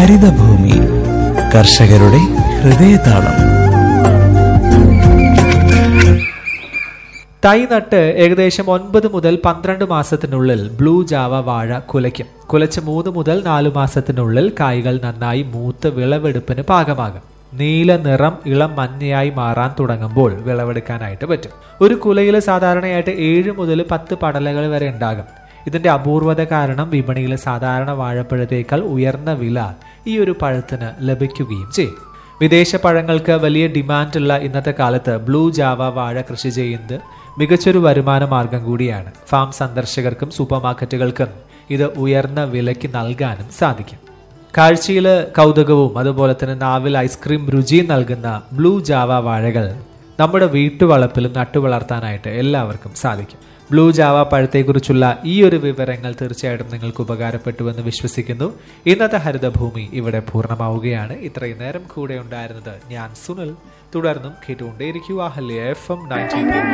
ഹരിതഭൂമി കർഷകരുടെ ഹൃദയതാളം തൈ നട്ട് ഏകദേശം ഒൻപത് മുതൽ പന്ത്രണ്ട് മാസത്തിനുള്ളിൽ ബ്ലൂ ജാവ വാഴ കുലയ്ക്കും കുലച്ച് മൂന്ന് മുതൽ നാലു മാസത്തിനുള്ളിൽ കായ്കൾ നന്നായി മൂത്ത് വിളവെടുപ്പിന് പാകമാകും നീല നിറം ഇളം മഞ്ഞയായി മാറാൻ തുടങ്ങുമ്പോൾ വിളവെടുക്കാനായിട്ട് പറ്റും ഒരു കുലയിൽ സാധാരണയായിട്ട് ഏഴ് മുതൽ പത്ത് പടലകൾ വരെ ഉണ്ടാകും ഇതിന്റെ അപൂർവത കാരണം വിപണിയിൽ സാധാരണ വാഴപ്പഴത്തേക്കാൾ ഉയർന്ന വില ഈ ഒരു പഴത്തിന് ലഭിക്കുകയും ചെയ്യും വിദേശ പഴങ്ങൾക്ക് വലിയ ഡിമാൻഡുള്ള ഇന്നത്തെ കാലത്ത് ബ്ലൂ ജാവ വാഴ കൃഷി ചെയ്യുന്നത് മികച്ചൊരു വരുമാന മാർഗം കൂടിയാണ് ഫാം സന്ദർശകർക്കും സൂപ്പർ മാർക്കറ്റുകൾക്കും ഇത് ഉയർന്ന വിലയ്ക്ക് നൽകാനും സാധിക്കും കാഴ്ചയിൽ കൗതുകവും അതുപോലെ തന്നെ നാവിൽ ഐസ്ക്രീം രുചിയും നൽകുന്ന ബ്ലൂ ജാവ വാഴകൾ നമ്മുടെ വീട്ടുവളപ്പിലും നട്ടുവളർത്താനായിട്ട് എല്ലാവർക്കും സാധിക്കും ബ്ലൂ ജാവ പഴത്തെക്കുറിച്ചുള്ള ഈ ഒരു വിവരങ്ങൾ തീർച്ചയായിട്ടും നിങ്ങൾക്ക് ഉപകാരപ്പെട്ടുവെന്ന് വിശ്വസിക്കുന്നു ഇന്നത്തെ ഹരിതഭൂമി ഇവിടെ പൂർണ്ണമാവുകയാണ് ഇത്രയും നേരം കൂടെ ഉണ്ടായിരുന്നത് ഞാൻ സുനിൽ തുടർന്നും കേട്ടുകൊണ്ടേയിരിക്കുക ഹല്യ എഫ് എം നയൻറ്റീൻ